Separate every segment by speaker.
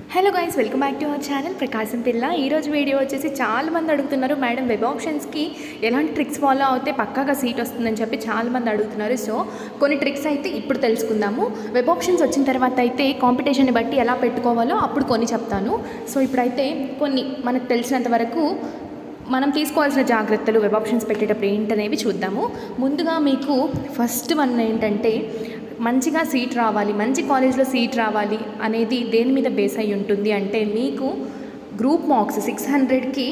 Speaker 1: hello guys welcome back to our channel Prakasam పిల్ల ఈరోజు video వచ్చేసి చాలా మంది అడుగుతున్నారు మేడం వెబ్ ఆప్షన్స్కి ఎలాంటి ట్రిక్స్ ఫాలో అవుతే పక్కాగా సీట్ వస్తుందని చెప్పి చాలా మంది అడుగుతున్నారు సో కొన్ని ట్రిక్స్ అయితే ఇప్పుడు తెలుసుకుందాము వెబ్ ఆప్షన్స్ వచ్చిన తర్వాత అయితే కాంపిటీషన్ని బట్టి ఎలా పెట్టుకోవాలో అప్పుడు కొన్ని చెప్తాను సో ఇప్పుడైతే కొన్ని మనకు తెలిసినంత వరకు మనం తీసుకోవాల్సిన జాగ్రత్తలు వెబ్ ఆప్షన్స్ పెట్టేటప్పుడు ఏంటనేవి చూద్దాము ముందుగా మీకు ఫస్ట్ వన్ ఏంటంటే మంచిగా సీట్ రావాలి మంచి కాలేజ్లో సీట్ రావాలి అనేది దేని మీద బేస్ అయి ఉంటుంది అంటే మీకు గ్రూప్ మార్క్స్ సిక్స్ హండ్రెడ్కి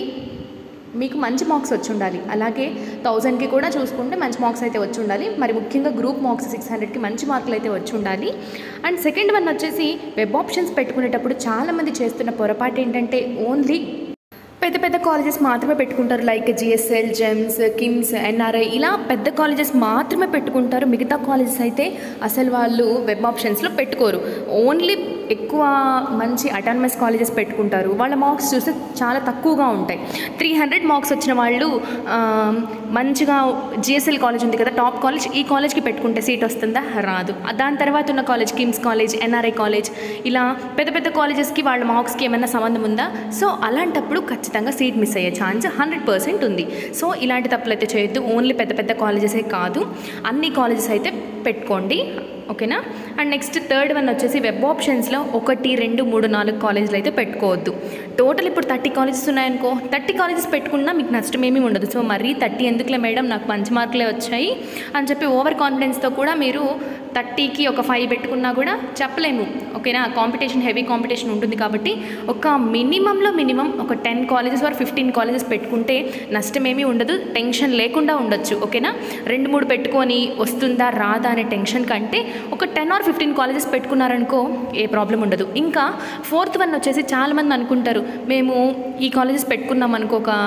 Speaker 1: మీకు మంచి మార్క్స్ వచ్చి ఉండాలి అలాగే థౌజండ్కి కూడా చూసుకుంటే మంచి మార్క్స్ అయితే వచ్చి ఉండాలి మరి ముఖ్యంగా గ్రూప్ మార్క్స్ సిక్స్ హండ్రెడ్కి మంచి మార్కులు అయితే వచ్చి ఉండాలి అండ్ సెకండ్ వన్ వచ్చేసి వెబ్ ఆప్షన్స్ పెట్టుకునేటప్పుడు చాలామంది చేస్తున్న పొరపాటు ఏంటంటే ఓన్లీ పెద్ద పెద్ద కాలేజెస్ మాత్రమే పెట్టుకుంటారు లైక్ జిఎస్ఎల్ జెమ్స్ కిమ్స్ ఎన్ఆర్ఐ ఇలా పెద్ద కాలేజెస్ మాత్రమే పెట్టుకుంటారు మిగతా కాలేజెస్ అయితే అసలు వాళ్ళు వెబ్ ఆప్షన్స్లో పెట్టుకోరు ఓన్లీ ఎక్కువ మంచి అటానమస్ కాలేజెస్ పెట్టుకుంటారు వాళ్ళ మార్క్స్ చూస్తే చాలా తక్కువగా ఉంటాయి త్రీ హండ్రెడ్ మార్క్స్ వచ్చిన వాళ్ళు ఆ, మంచిగా జిఎస్ఎల్ కాలేజ్ ఉంది కదా టాప్ కాలేజ్ ఈ కాలేజ్కి పెట్టుకుంటే సీట్ వస్తుందా రాదు దాని తర్వాత ఉన్న college KIMS college NRI college ఇలా పెద్ద పెద్ద కాలేజెస్కి వాళ్ళ మార్క్స్కి ఏమైనా సంబంధం ఉందా సో అలాంటప్పుడు ఖచ్చితంగా సీట్ మిస్ అయ్యే ఛాన్స్ హండ్రెడ్ పర్సెంట్ ఉంది సో ఇలాంటి తప్పులు అయితే చేయొద్దు ఓన్లీ పెద్ద పెద్ద కాలేజెసే కాదు అన్ని కాలేజెస్ అయితే పెట్టుకోండి ఓకేనా అండ్ నెక్స్ట్ థర్డ్ వన్ వచ్చేసి వెబ్ ఆప్షన్స్లో ఒకటి రెండు మూడు నాలుగు కాలేజీలు అయితే పెట్టుకోవద్దు టోటల్ ఇప్పుడు థర్టీ కాలేజెస్ ఉన్నాయనుకో థర్టీ కాలేజెస్ పెట్టుకున్నా మీకు నష్టం ఏమీ ఉండదు సో మరీ థర్టీ ఎందుకులే మేడం నాకు మంచి మార్కులే వచ్చాయి అని చెప్పి ఓవర్ కాన్ఫిడెన్స్తో కూడా మీరు థర్టీకి ఒక ఫైవ్ పెట్టుకున్నా కూడా చెప్పలేము ఓకేనా కాంపిటీషన్ హెవీ కాంపిటీషన్ ఉంటుంది కాబట్టి ఒక మినిమంలో మినిమం ఒక ten colleges or fifteen colleges పెట్టుకుంటే నష్టమేమీ ఉండదు టెన్షన్ లేకుండా ఉండొచ్చు ఓకేనా రెండు మూడు పెట్టుకొని వస్తుందా రాదా అనే టెన్షన్ కంటే ఒక టెన్ ఆర్ ఫిఫ్టీన్ కాలేజెస్ పెట్టుకున్నారనుకో ఏ ప్రాబ్లం ఉండదు ఇంకా ఫోర్త్ వన్ వచ్చేసి చాలామంది అనుకుంటారు మేము ఈ కాలేజెస్ పెట్టుకున్నాం అనుకో ఒక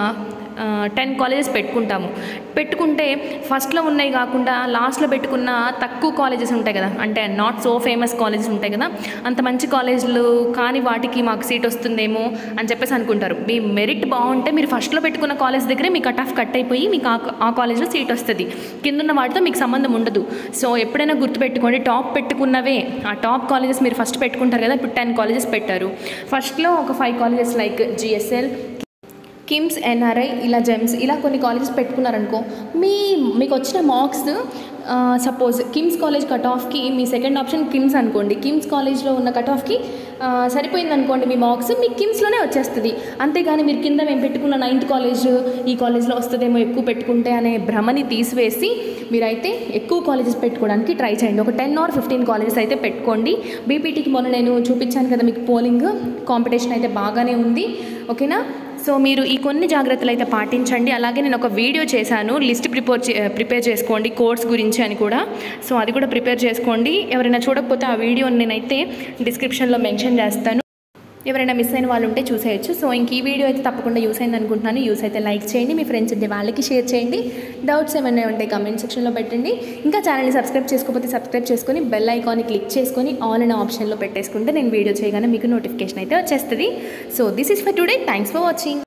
Speaker 1: టెన్ కాలేజెస్ పెట్టుకుంటాము పెట్టుకుంటే ఫస్ట్లో ఉన్నాయి కాకుండా లాస్ట్లో పెట్టుకున్న తక్కువ కాలేజెస్ ఉంటాయి కదా అంటే నాట్ సో ఫేమస్ కాలేజెస్ ఉంటాయి కదా అంత మంచి కాలేజీలు కానీ వాటికి మాకు సీట్ వస్తుందేమో అని చెప్పేసి అనుకుంటారు మీ మెరిట్ బాగుంటే మీరు ఫస్ట్లో పెట్టుకున్న కాలేజ్ దగ్గరే మీ కట్ ఆఫ్ కట్ అయిపోయి మీకు ఆ ఆ కాలేజ్లో సీట్ వస్తుంది కిందున్న వాటితో మీకు సంబంధం ఉండదు సో ఎప్పుడైనా గుర్తుపెట్టుకోండి టాప్ పెట్టుకున్నవే ఆ టాప్ కాలేజెస్ మీరు ఫస్ట్ పెట్టుకుంటారు కదా ఇప్పుడు టెన్ కాలేజెస్ పెట్టారు ఫస్ట్లో ఒక five colleges like GSL KIMS NRI ఇలా జెమ్స్ ఇలా కొన్ని కాలేజెస్ పెట్టుకున్నారనుకో మీ మీకు వచ్చిన marks suppose KIMS college cut ఆఫ్కి మీ సెకండ్ ఆప్షన్ కిమ్స్ అనుకోండి కిమ్స్ కాలేజ్లో ఉన్న కట్ ఆఫ్కి సరిపోయింది అనుకోండి మీ మార్క్స్ మీకు కిమ్స్లోనే వచ్చేస్తుంది అంతేగాని మీరు కింద మేము పెట్టుకున్న నైన్త్ కాలేజ్ ఈ కాలేజ్లో వస్తుందేమో ఎక్కువ పెట్టుకుంటే అనే భ్రమని తీసివేసి మీరైతే ఎక్కువ కాలేజెస్ పెట్టుకోవడానికి ట్రై చేయండి ఒక టెన్ ఆర్ ఫిఫ్టీన్ కాలేజెస్ అయితే పెట్టుకోండి బీపీటీకి మొన్న నేను చూపించాను కదా మీకు పోలింగ్ కాంపిటీషన్ అయితే బాగానే ఉంది ఓకేనా సో మీరు ఈ కొన్ని జాగ్రత్తలు అయితే పాటించండి అలాగే నేను ఒక వీడియో చేశాను లిస్ట్ ప్రిపేర్ చే ప్రిపేర్ చేసుకోండి కోర్స్ గురించి అని కూడా సో అది కూడా ప్రిపేర్ చేసుకోండి ఎవరైనా చూడకపోతే ఆ వీడియోని నేనైతే డిస్క్రిప్షన్లో మెన్షన్ చేస్తాను ఎవరైనా మిస్ అయిన వాళ్ళు ఉంటే చూసేయచ్చు సో ఇంక ఈ వీడియో అయితే తప్పకుండా యూస్ అయింది అనుకుంటున్నాను యూస్ అయితే లైక్ చేయండి మీ ఫ్రెండ్స్ ఉంటే వాళ్ళకి షేర్ చేయండి డౌట్స్ ఏమైనా ఉంటే కమెంట్ సెక్షన్లో పెట్టండి ఇంకా ఛానల్ని సబ్స్క్రైబ్ చేసుకోకపోతే సబ్స్క్రైబ్ చేసుకొని బెల్ ఐకాన్ని క్లిక్ చేసుకొని ఆల్ అనే ఆప్షన్లో పెట్టేసుకుంటే నేను వీడియో చేయగానే మీకు నోటిఫికేషన్ అయితే వచ్చేస్తుంది so this is for today thanks for watching